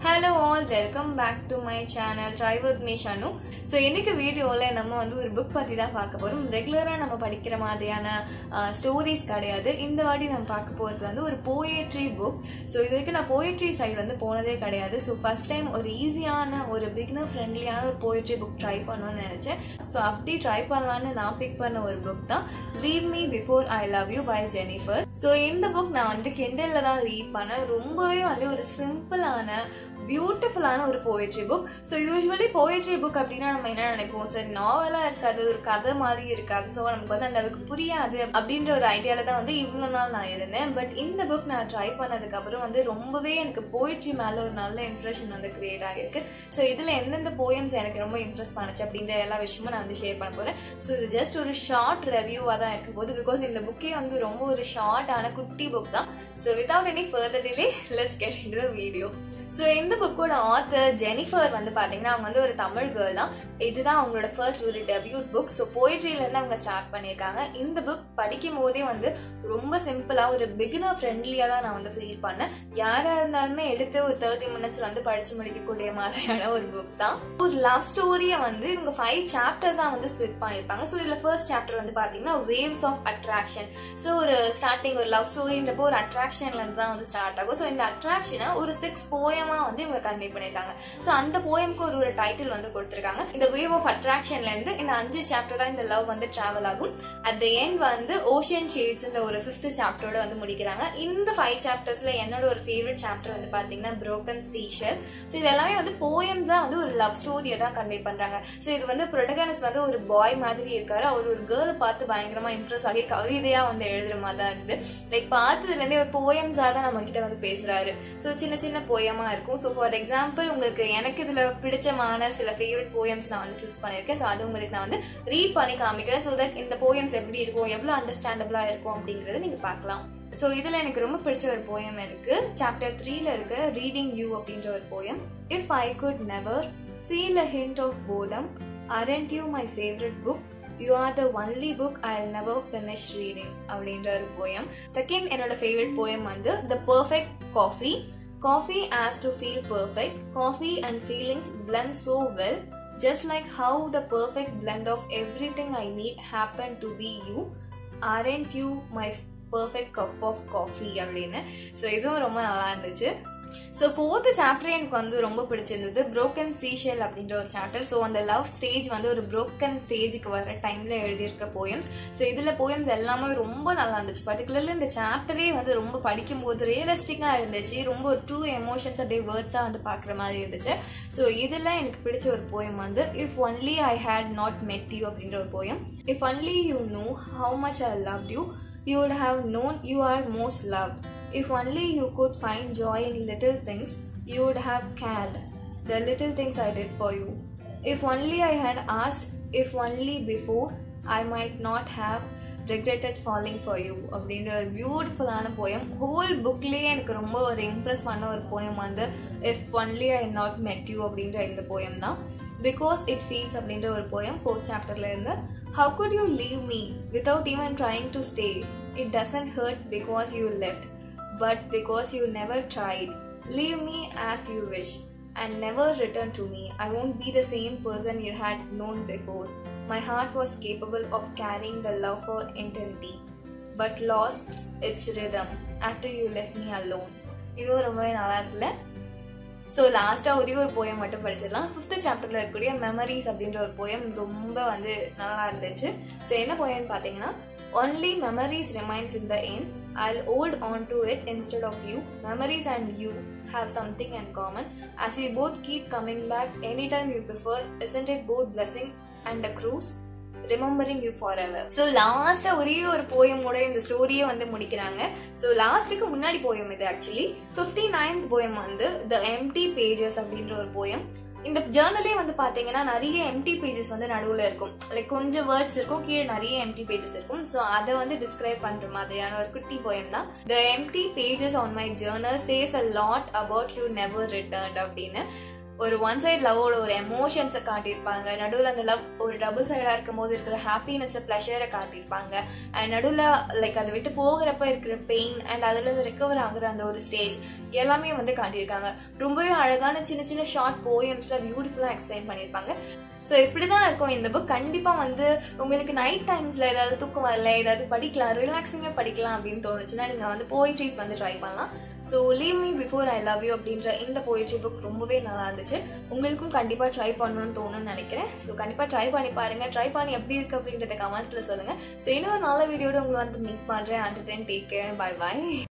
Hello all welcome back to my channel try with me Shanu so இன்னைக்கு வீடியோவில் நம்ம வந்து ஒரு புக் பற்றி தான் பார்க்க போகிறோம் ரெகுலராக நம்ம படிக்கிற மாதிரியான ஸ்டோரிஸ் கிடையாது இந்த வாட்டி நம்ம பார்க்க போகிறது வந்து ஒரு போயட்ரி புக் ஸோ இது வரைக்கும் நான் போயட்ரி சைடு வந்து போனதே கிடையாது ஸோ ஃபஸ்ட் டைம் ஒரு ஈஸியான ஒரு பிகினர் ஃப்ரெண்ட்லியான ஒரு போயட்ரி புக் ட்ரை பண்ணணும்னு நினச்சேன் ஸோ அப்படி ட்ரை பண்ணலான்னு நான் பிக் பண்ண ஒரு புக் தான் leave me before I love you by Jennifer so இந்த புக் நான் வந்து கிண்டலில் தான் ரீட் பண்ணேன் ரொம்பவே வந்து ஒரு சிம்பிளான பியூட்டிஃபுல்லான ஒரு poetry book so usually poetry book அப்படின்னா நம்ம என்ன நினைப்போம் சரி நாவலாக இருக்காது ஒரு கதை மாதிரி இருக்காது ஸோ நமக்கு வந்து அந்த அளவுக்கு புரியாது அப்படின்ற ஒரு ஐடியாவில் தான் வந்து இவ்வளோ நாள் நான் இருந்தேன் பட் இந்த புக் நான் ட்ரை பண்ணதுக்கப்புறம் வந்து ரொம்பவே எனக்கு போயட்ரி மேலே ஒரு நல்ல இம்ப்ரெஷன் வந்து கிரியேட் ஆகிருக்கு ஸோ இதில் எந்தெந்த போயம்ஸ் எனக்கு ரொம்ப இம்ப்ரெஸ் பண்ணுச்சு அப்படின்ற எல்லா விஷயமும் நான் வந்து ஷேர் பண்ண போகிறேன் ஸோ இது ஜஸ்ட் ஒரு ஷார்ட் ரிவ்யூவாக தான் இருக்க போகுது பிகாஸ் இந்த புக்கே வந்து ரொம்ப ஒரு ஷார்ட்டான குட்டி புக் தான் so without any further delay let's get in the video so இந்த புக்கோட ஆத்தர் ஜெனிஃபர் வந்து பார்த்தீங்கன்னா அவங்க வந்து ஒரு தமிழ் கேர்ள் தான் இதுதான் அவங்களோட ஃபர்ஸ்ட் ஒரு டெபியூட் புக் ஸோ போய்ட்ரியிலேருந்து அவங்க ஸ்டார்ட் பண்ணியிருக்காங்க இந்த புக் படிக்கும் போதே வந்து ரொம்ப சிம்பிளாக ஒரு பிகினர் ஃப்ரெண்ட்லியாக தான் நான் வந்து ஃபீல் பண்ணேன் யாராக இருந்தாலுமே எடுத்து ஒரு தேர்ட்டி மினிட்ஸ் வந்து படித்து முடிக்கக்கூடிய மாதிரியான ஒரு புக் தான் ஒரு லவ் ஸ்டோரியை வந்து இவங்க ஃபைவ் சாப்டர்ஸாக வந்து ஸ்பிட் பண்ணியிருப்பாங்க ஸோ இதில் ஃபர்ஸ்ட் சாப்டர் வந்து பார்த்தீங்கன்னா வேவ்ஸ் ஆஃப் அட்ராக்ஷன் ஸோ ஒரு ஸ்டார்டிங் ஒரு லவ் ஸ்டோரின்றப்போ ஒரு அட்ராக்ஷன்லேருந்து தான் வந்து ஸ்டார்ட் ஆகும் ஸோ இந்த அட்ராக்ஷனை ஒரு சிக்ஸ் போயமாக வந்து இவங்க கன்வே பண்ணியிருக்காங்க ஸோ அந்த போயம்க்கு ஒரு ஒரு டைட்டில் வந்து கொடுத்துருக்காங்க இந்த வேவ் ஆஃப் அட்ராக்ஷன்லேருந்து இந்த அஞ்சு சாப்டராக இந்த லவ் வந்து ட்ராவல் ஆகும் அட் த எண்ட் வந்து ஓஷியன் ஷேட்ஸ்ன்ற ஒரு ஃபிஃப்த் சாப்டரோட வந்து முடிக்கிறாங்க இந்த ஃபைவ் சாப்டர்ஸில் என்னோட ஒரு ஃபேவரட் சாப்டர் வந்து பார்த்தீங்கன்னா புரோக்கன் சீஷர் ஸோ இது எல்லாமே வந்து போயம்ஸாக வந்து ஒரு லவ் ஸ்டோரியை தான் கன்வே பண்ணுறாங்க ஸோ இது வந்து ப்ரொடகனஸ் வந்து ஒரு பாய் மாதிரி இருக்காரு அவர் ஒரு கேர்ளை பார்த்து பயங்கரமாக இம்ப்ரெஸ் ஆகி கவிதையாக வந்து எழுதுற மாதிரி தான் இருக்குது லைக் பார்த்ததுலேருந்தே ஒரு போயம்ஸாக தான் நம்ம கிட்ட வந்து பேசுகிறாரு ஸோ சின்ன சின்ன போயமாக இருக்கும் ஸோ ஃபார் எக்ஸாம்பிள் உங்களுக்கு எனக்கு இதில் பிடிச்சமான சில ஃபேவரட் போயம்ஸ் நான் வந்து சூஸ் பண்ணியிருக்கேன் ஸோ அது உங்களுக்கு நான் வந்து ரீட் பண்ணி காமிக்கிறேன் ஸோ தட் இந்த போயம்ஸ் எப்படி இருக்கும் எவ்வளோ அண்டர்ஸ்டாண்டபிளாக இருக்கும் அப்படிங்கிறத நீங்கள் பார்க்கலாம் ஸோ இதில் எனக்கு ரொம்ப பிடிச்ச ஒரு போயம் இருக்கு சாப்டர் த்ரீல இருக்க ரீடிங் யூ அப்படின்ற ஒரு poem if I could never feel a hint of boredom aren't you my favourite book you are the only book I never finish reading அப்படின்ற ஒரு போயம் செகண்ட் என்னோட ஃபேவரட் போயம் வந்து the perfect coffee coffee as to feel perfect coffee and feelings blend so well just like how the perfect blend of everything I need happen to be you aren't you my perfect cup of coffee அப்படின்னு so இதுவும் ரொம்ப நல்லா இருந்துச்சு so fourth chapter எனக்கு வந்து ரொம்ப பிடிச்சிருந்தது broken seashell அப்படின்ற ஒரு சாப்டர் ஸோ அந்த லவ் ஸ்டேஜ் வந்து ஒரு புரோக்கன் ஸ்டேஜுக்கு வர டைமில் எழுதியிருக்க போயம்ஸ் ஸோ இதில் போயம்ஸ் எல்லாமே ரொம்ப நல்லா இருந்துச்சு பர்டிகுலர்லி இந்த சாப்டரே வந்து ரொம்ப படிக்கும்போது ரியலிஸ்டிக்காக இருந்துச்சு ரொம்ப ஒரு ட்ரூ எமோஷன்ஸ் அப்படியே வேர்ட்ஸாக வந்து பார்க்குற மாதிரி இருந்துச்சு ஸோ இதில் எனக்கு பிடிச்ச ஒரு போயம் வந்து if only I had not met you அப்படின்ற ஒரு poem if only you know how much I love you you would have known you are most loved. If only you could find joy in little things, you would have cared. The little things I did for you. If only I had asked, if only before, I might not have regretted falling for you அப்படின்ற ஒரு பியூட்டிஃபுல்லான poem whole புக்லேயே எனக்கு ரொம்ப ஒரு Impress பண்ண ஒரு poem வந்து if only I not met you அப்படின்ற இந்த போயம் தான் பிகாஸ் இட் ஃபீல்ஸ் அப்படின்ற ஒரு போயம் ஃபோர்த் சாப்டர்ல இருந்து how good you leave me without even trying to stay it doesn't hurt because you left but because you never tried leave me as you wish and never return to me. I won't be the same person you had known before. My heart was capable of carrying the love for eternity, but lost its rhythm after you left me alone. இதுவும் ரொம்பவே நல்லா இருக்குல்ல so லாஸ்ட்டாக ஒரே ஒரு poem மட்டும் படிச்சிடலாம் fifth சாப்டரில் இருக்கக்கூடிய மெமரிஸ் அப்படின்ற ஒரு போயம் ரொம்ப வந்து நல்லா இருந்துச்சு ஸோ என்ன போயம்னு பார்த்தீங்கன்னா only memories remains in the end I'll hold on to it instead of you. Memories and you have something in common. As we both keep coming back anytime you prefer, isn't it both blessing and a cruise? Remembering you for ever so லாஸ்ட்டாக ஒரே ஒரு போயமோட இந்த ஸ்டோரியே வந்து முடிக்கிறாங்க so லாஸ்ட்டுக்கு முன்னாடி poem இது actually fifty ninth poem வந்து த empty pages அப்படின்ற ஒரு போயம் இந்த ஜேர்னலே வந்து பாத்தீங்கன்னா நிறைய எம்டி பேஜஸ் வந்து நடுவில் இருக்கும் லைக் கொஞ்சம் வேர்ட்ஸ் இருக்கும் கீழே நிறைய எம்டி பேஜஸ் இருக்கும் ஸோ அதை வந்து டிஸ்கிரைப் பண்ற மாதிரியான ஒரு குட்டி போயம் தான் the empty pages on my journal says a lot about you never return அப்படின்னு ஒரு ஒன் சைடு லவ்வோட ஒரு எமோஷன்ஸை காட்டியிருப்பாங்க நடுவில் அந்த லவ் ஒரு டபுள் சைடாக இருக்கும் போது இருக்கிற ஹாப்பினஸ் ப்ளஷரை காட்டியிருப்பாங்க அண்ட் நடுவில் லைக் அதை விட்டு போகிறப்ப இருக்கிற பெயின் அண்ட் அதுலேருந்து ரெக்கவர் ஆகுற அந்த ஒரு ஸ்டேஜ் எல்லாமே வந்து காட்டியிருக்காங்க ரொம்பவே அழகான சின்ன சின்ன ஷார்ட் போயம்ஸில் பியூட்டிஃபுல்லாக எக்ஸ்பிளைன் பண்ணியிருப்பாங்க ஸோ இப்படி தான் இருக்கும் இந்த புக் கண்டிப்பாக வந்து உங்களுக்கு நைட் டைம்ஸில் ஏதாவது தூக்கம் வரல ஏதாவது படிக்கலாம் ரிலாக்ஸிங்காக படிக்கலாம் அப்படின்னு தோணுச்சுன்னா நீங்கள் வந்து போயிட்ரிஸ் வந்து ட்ரை பண்ணலாம் so leave me before I love you அப்படின்ற இந்த போயிட்ரி புக் ரொம்பவே நல்லா இருந்துச்சு உங்களுக்கும் கண்டிப்பாக ட்ரை பண்ணணும்னு தோணும்னு நினைக்கிறேன் ஸோ கண்டிப்பாக ட்ரை பண்ணி பாருங்கள் ட்ரை பண்ணி எப்படி இருக்குது அப்படின்றத கமெண்ட்ஸில் சொல்லுங்கள் ஸோ இன்னொரு நல்ல வீடியோட உங்களை வந்து மீட் பண்ணுறேன் and then take care bye bye